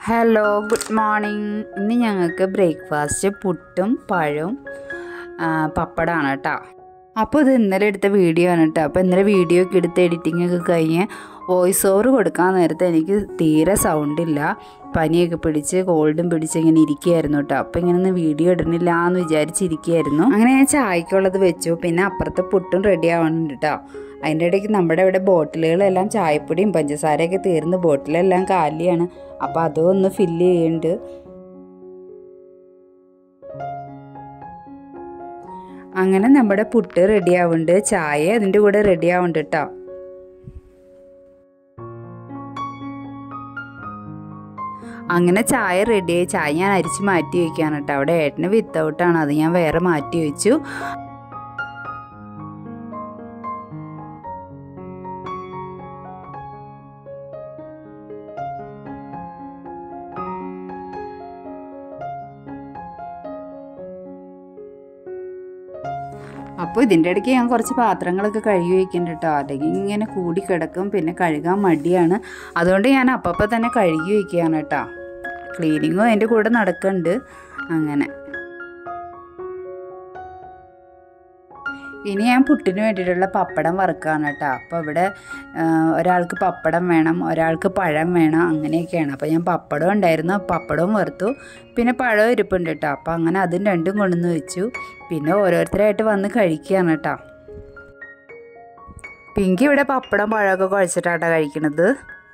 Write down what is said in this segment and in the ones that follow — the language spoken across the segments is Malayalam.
ഹലോ ഗുഡ് മോർണിംഗ് ഇന്ന് ഞങ്ങൾക്ക് ബ്രേക്ക്ഫാസ്റ്റ് പുട്ടും പഴവും ആ, പപ്പടമാണ് കേട്ടോ അപ്പോൾ ഇത് ഇന്നലെ എടുത്ത വീഡിയോ ആണ് കേട്ടോ അപ്പോൾ ഇന്നലെ വീഡിയോ ഒക്കെ എടുത്ത് എഡിറ്റിംഗ് ഒക്കെ കഴിഞ്ഞ് വോയിസ് ഓവർ കൊടുക്കാൻ നേരത്തെ എനിക്ക് തീരെ സൗണ്ട് ഇല്ല പനിയൊക്കെ പിടിച്ച് കോൾഡും പിടിച്ച് ഇങ്ങനെ ഇരിക്കുകയായിരുന്നു കേട്ടോ അപ്പോൾ ഇങ്ങനെ ഒന്ന് വീഡിയോ ഇടണില്ല എന്ന് വിചാരിച്ചിരിക്കുകയായിരുന്നു അങ്ങനെ ഞാൻ ചായക്കുള്ളത് വെച്ചു പിന്നെ അപ്പുറത്തെ പുട്ടും റെഡി ആവുന്നുണ്ട് കേട്ടോ അതിൻ്റെ ഇടയ്ക്ക് നമ്മുടെ ഇവിടെ ബോട്ടിലുകളെല്ലാം ചായപ്പൊടിയും പഞ്ചസാരയൊക്കെ തീർന്ന് ബോട്ടിലെല്ലാം കാലിയാണ് അപ്പോൾ അതും ഒന്ന് ഫില്ല് ചെയ്യുന്നുണ്ട് അങ്ങനെ നമ്മുടെ പുട്ട് റെഡി ആവുന്നുണ്ട് ചായ അതിൻ്റെ കൂടെ റെഡി ആവുന്നുണ്ട് കേട്ടോ അങ്ങനെ ചായ റെഡിയായി ചായ ഞാൻ അരിച്ച് മാറ്റി വയ്ക്കുകയാണ് കേട്ടോ അവിടെ ഏട്ടന് വിത്തൗട്ടാണ് അത് ഞാൻ വേറെ മാറ്റി വെച്ചു അപ്പോൾ ഇതിൻ്റെ ഇടയ്ക്ക് ഞാൻ കുറച്ച് പാത്രങ്ങളൊക്കെ കഴുകി വയ്ക്കുന്നുണ്ട് കേട്ടോ അല്ലെങ്കിൽ ഇങ്ങനെ കൂടി കിടക്കും പിന്നെ കഴുകാൻ മടിയാണ് അതുകൊണ്ട് ഞാൻ അപ്പപ്പോൾ തന്നെ കഴുകി വയ്ക്കുകയാണ് കേട്ടോ ക്ലീനിങ്ങും അതിൻ്റെ കൂടെ നടക്കുന്നുണ്ട് അങ്ങനെ ഇനി ഞാൻ പുട്ടിന് വേണ്ടിയിട്ടുള്ള പപ്പടം വറുക്കുകയാണ് കേട്ടോ അപ്പോൾ ഇവിടെ ആ, ഒരാൾക്ക് പപ്പടം വേണം ഒരാൾക്ക് പഴം വേണം അങ്ങനെയൊക്കെയാണ് അപ്പോൾ ഞാൻ പപ്പടം ഉണ്ടായിരുന്നു പപ്പടവും വറുത്തു പിന്നെ പഴവും ഇരിപ്പുണ്ട് കേട്ടോ അപ്പോൾ അങ്ങനെ അതും രണ്ടും കൊണ്ടുവന്ന് വെച്ചു പിന്നെ ഓരോരുത്തരായിട്ട് വന്ന് കഴിക്കുകയാണ് കേട്ടോ പിങ്കി ഇവിടെ പപ്പടം പഴമൊക്കെ കുഴച്ചിട്ടാട്ടോ കഴിക്കണത്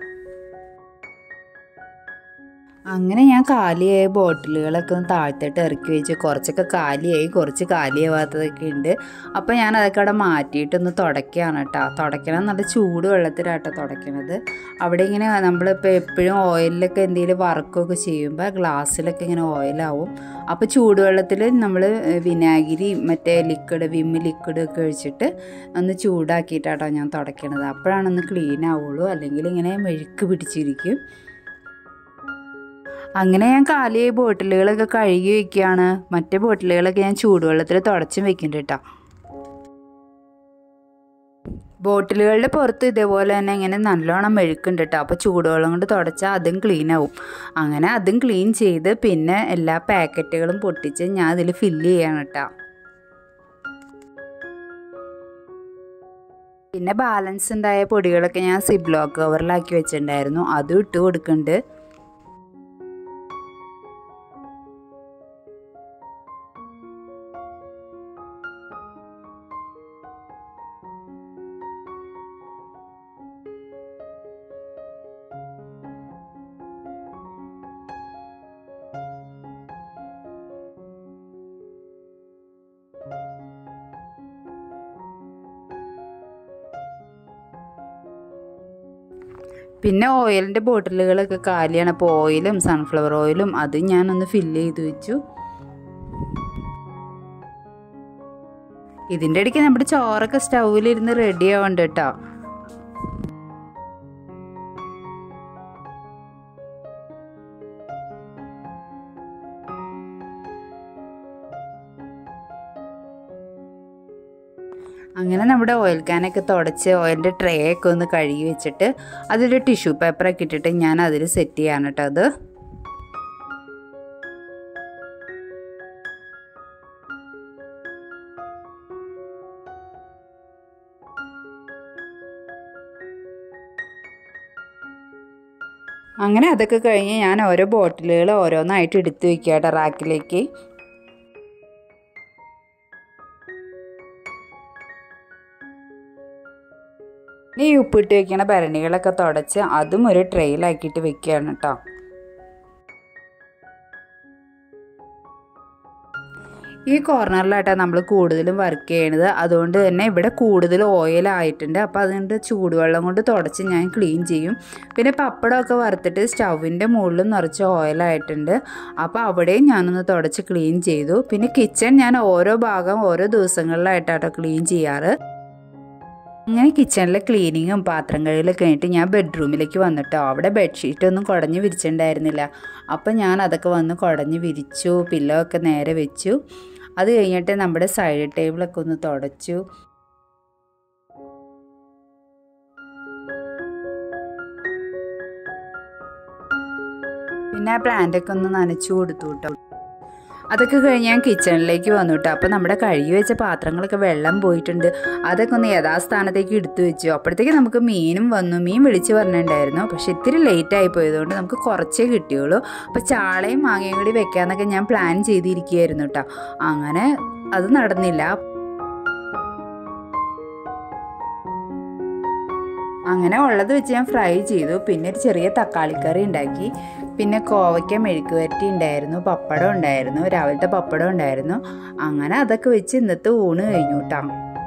അങ്ങനെ ഞാൻ കാലിയായ ബോട്ടിലുകളൊക്കെ ഒന്ന് താഴ്ത്തിട്ട് ഇറക്കി വെച്ച് കുറച്ചൊക്കെ കാലിയായി കുറച്ച് കാലിയാവാത്തതൊക്കെ ഉണ്ട് അപ്പോൾ ഞാൻ അതൊക്കെ അവിടെ മാറ്റിയിട്ടൊന്ന് തുടയ്ക്കുകയാണ് കേട്ടോ തുടയ്ക്കണം നല്ല ചൂട് വെള്ളത്തിലാട്ടോ തുടയ്ക്കണത് അവിടെ ഇങ്ങനെ നമ്മളിപ്പോൾ എപ്പോഴും ഓയിലൊക്കെ എന്തെങ്കിലും വർക്കൊക്കെ ചെയ്യുമ്പോൾ ഗ്ലാസ്സിലൊക്കെ ഇങ്ങനെ ഓയിലാവും അപ്പോൾ ചൂടുവെള്ളത്തിൽ നമ്മൾ വിനാഗിരി മറ്റേ ലിക്വിഡ് വിമ്മ് ലിക്വിഡ് ഒക്കെ ഒഴിച്ചിട്ട് ഒന്ന് ചൂടാക്കിയിട്ടാട്ടോ ഞാൻ തുടയ്ക്കണത് അപ്പോഴാണ് ഒന്ന് ക്ലീൻ ആവുള്ളൂ അല്ലെങ്കിൽ ഇങ്ങനെ മെഴുക്ക് പിടിച്ചിരിക്കും അങ്ങനെ ഞാൻ കാലിയായ ബോട്ടിലുകളൊക്കെ കഴുകി വെക്കുകയാണ് മറ്റേ ബോട്ടിലുകളൊക്കെ ഞാൻ ചൂടുവെള്ളത്തിൽ തുടച്ചും വെക്കുന്നുണ്ട് കേട്ടോ ബോട്ടിലുകളുടെ പുറത്ത് ഇതേപോലെ തന്നെ ഇങ്ങനെ നല്ലോണം മെഴുക്കുണ്ട് കേട്ടോ അപ്പോൾ ചൂടുവെള്ളം കൊണ്ട് തുടച്ചാൽ അതും ക്ലീൻ ആവും അങ്ങനെ അതും ക്ലീൻ ചെയ്ത് പിന്നെ എല്ലാ പാക്കറ്റുകളും പൊട്ടിച്ച് ഞാൻ അതിൽ ഫില്ല് ചെയ്യാണ് കേട്ടോ പിന്നെ ബാലൻസ് ഉണ്ടായ പൊടികളൊക്കെ ഞാൻ സിബ്ലോക്ക് കവറിലാക്കി വെച്ചിട്ടുണ്ടായിരുന്നു അതും ഇട്ട് കൊടുക്കുന്നുണ്ട് പിന്നെ ഓയിലിൻ്റെ ബോട്ടിലുകളൊക്കെ കാലിയാണ് അപ്പോൾ ഓയിലും സൺഫ്ലവർ ഓയിലും അത് ഞാനൊന്ന് ഫില്ല് ചെയ്ത് വെച്ചു ഇതിൻ്റെ ഇടയ്ക്ക് നമ്മുടെ ചോറൊക്കെ സ്റ്റൗവിലിരുന്ന് റെഡി ആവണ്ട് കേട്ടോ അങ്ങനെ നമ്മുടെ ഓയിൽ ക്യാനൊക്കെ തുടച്ച് ഓയിലിൻ്റെ ട്രേ ഒക്കെ ഒന്ന് കഴുകി വെച്ചിട്ട് അതിൽ ടിഷ്യൂ പേപ്പറൊക്കെ ഇട്ടിട്ട് ഞാൻ അതിൽ സെറ്റ് ചെയ്യാണ് കേട്ടോ അത് അങ്ങനെ അതൊക്കെ കഴിഞ്ഞ് ഞാൻ ഓരോ ബോട്ടിലുകൾ ഓരോന്നായിട്ട് എടുത്ത് വെക്കുക കേട്ടോ റാക്കിലേക്ക് ഇനി ഈ ഉപ്പിട്ട് വെക്കണ ഭരണികളൊക്കെ തുടച്ച് അതും ഒരു ട്രെയിലാക്കിയിട്ട് വെക്കുകയാണ് കേട്ടോ ഈ കോർണറിലായിട്ടാണ് നമ്മൾ കൂടുതലും വർക്ക് ചെയ്യണത് അതുകൊണ്ട് തന്നെ ഇവിടെ കൂടുതൽ ഓയിലായിട്ടുണ്ട് അപ്പോൾ അതുകൊണ്ട് ചൂടുവെള്ളം കൊണ്ട് തുടച്ച് ഞാൻ ക്ലീൻ ചെയ്യും പിന്നെ പപ്പടമൊക്കെ വറുത്തിട്ട് സ്റ്റൗവിൻ്റെ മുകളിൽ നിറച്ച് ഓയിലായിട്ടുണ്ട് അപ്പോൾ അവിടെയും ഞാനൊന്ന് തുടച്ച് ക്ലീൻ ചെയ്തു പിന്നെ കിച്ചൺ ഞാൻ ഓരോ ഭാഗം ഓരോ ദിവസങ്ങളിലായിട്ടാട്ടോ ക്ലീൻ ചെയ്യാറ് അങ്ങനെ കിച്ചണിലെ ക്ലീനിങ്ങും പാത്രം കഴുകലൊക്കെ കഴിഞ്ഞിട്ട് ഞാൻ ബെഡ്റൂമിലേക്ക് വന്നിട്ടോ അവിടെ ബെഡ്ഷീറ്റ് ഒന്നും കുടഞ്ഞ് വിരിച്ചിട്ടുണ്ടായിരുന്നില്ല അപ്പം ഞാൻ അതൊക്കെ വന്ന് കുടഞ്ഞ് വിരിച്ചു പില്ലോ ഒക്കെ നേരെ വെച്ചു അത് കഴിഞ്ഞിട്ട് നമ്മുടെ സൈഡ് ടേബിളൊക്കെ ഒന്ന് തുടച്ചു പിന്നെ ആ പ്ലാന്റൊക്കെ ഒന്ന് നനച്ചു കൊടുത്തു കേട്ടോ അതൊക്കെ കഴിഞ്ഞ് ഞാൻ കിച്ചണിലേക്ക് വന്നു കേട്ടോ അപ്പോൾ നമ്മുടെ കഴുകി വെച്ച പാത്രങ്ങളൊക്കെ വെള്ളം പോയിട്ടുണ്ട് അതൊക്കെ ഒന്ന് യഥാസ്ഥാനത്തേക്ക് എടുത്തു വെച്ചു അപ്പോഴത്തേക്ക് നമുക്ക് മീനും വന്നു മീൻ വിളിച്ച് പറഞ്ഞിട്ടുണ്ടായിരുന്നു പക്ഷെ ഇത്തിരി ലേറ്റ് ആയി പോയതുകൊണ്ട് നമുക്ക് കുറച്ചേ കിട്ടിയുള്ളൂ അപ്പോൾ ചാളയും മാങ്ങയും കൂടി വെക്കാന്നൊക്കെ ഞാൻ പ്ലാൻ ചെയ്തിരിക്കുകയായിരുന്നു കേട്ടോ അങ്ങനെ അത് നടന്നില്ല അങ്ങനെ ഉള്ളത് വെച്ച് ഞാൻ ഫ്രൈ ചെയ്തു പിന്നെ ഒരു ചെറിയ തക്കാളിക്കറി ഉണ്ടാക്കി പിന്നെ കോവയ്ക്ക മെഴുക്ക് വരട്ടി ഉണ്ടായിരുന്നു പപ്പടം ഉണ്ടായിരുന്നു രാവിലത്തെ പപ്പടം ഉണ്ടായിരുന്നു അങ്ങനെ അതൊക്കെ വെച്ച് ഇന്നത്തെ ഊണ് കഴിഞ്ഞു കേട്ടോ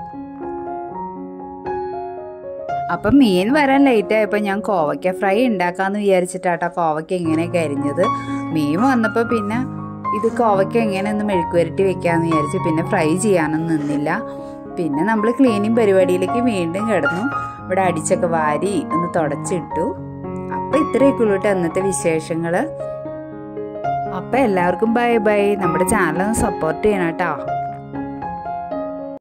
അപ്പം മീൻ വരാൻ ലേറ്റ് ആയപ്പോൾ ഞാൻ കോവയ്ക്ക ഫ്രൈ ഉണ്ടാക്കാമെന്ന് വിചാരിച്ചിട്ടാട്ടോ കോവയ്ക്ക ഇങ്ങനെയൊക്കെ അരിഞ്ഞത് മീൻ വന്നപ്പോൾ പിന്നെ ഇത് കോവയ്ക്ക എങ്ങനെ ഒന്ന് മെഴുക്ക് വരട്ടി വെക്കാമെന്ന് വിചാരിച്ചു പിന്നെ ഫ്രൈ ചെയ്യാനൊന്നും നിന്നില്ല പിന്നെ നമ്മൾ ക്ലീനിങ് പരിപാടിയിലേക്ക് വീണ്ടും കിടന്നു ഇവിടെ അടിച്ചൊക്കെ വാരി ഒന്ന് തുടച്ചിട്ടു അപ്പം ഇത്രയൊക്കെ ഉള്ളൂ കേട്ടോ ഇന്നത്തെ വിശേഷങ്ങൾ അപ്പം എല്ലാവർക്കും ബൈ ബൈ നമ്മുടെ ചാനൽ ഒന്ന് സപ്പോർട്ട് ചെയ്യണം കേട്ടോ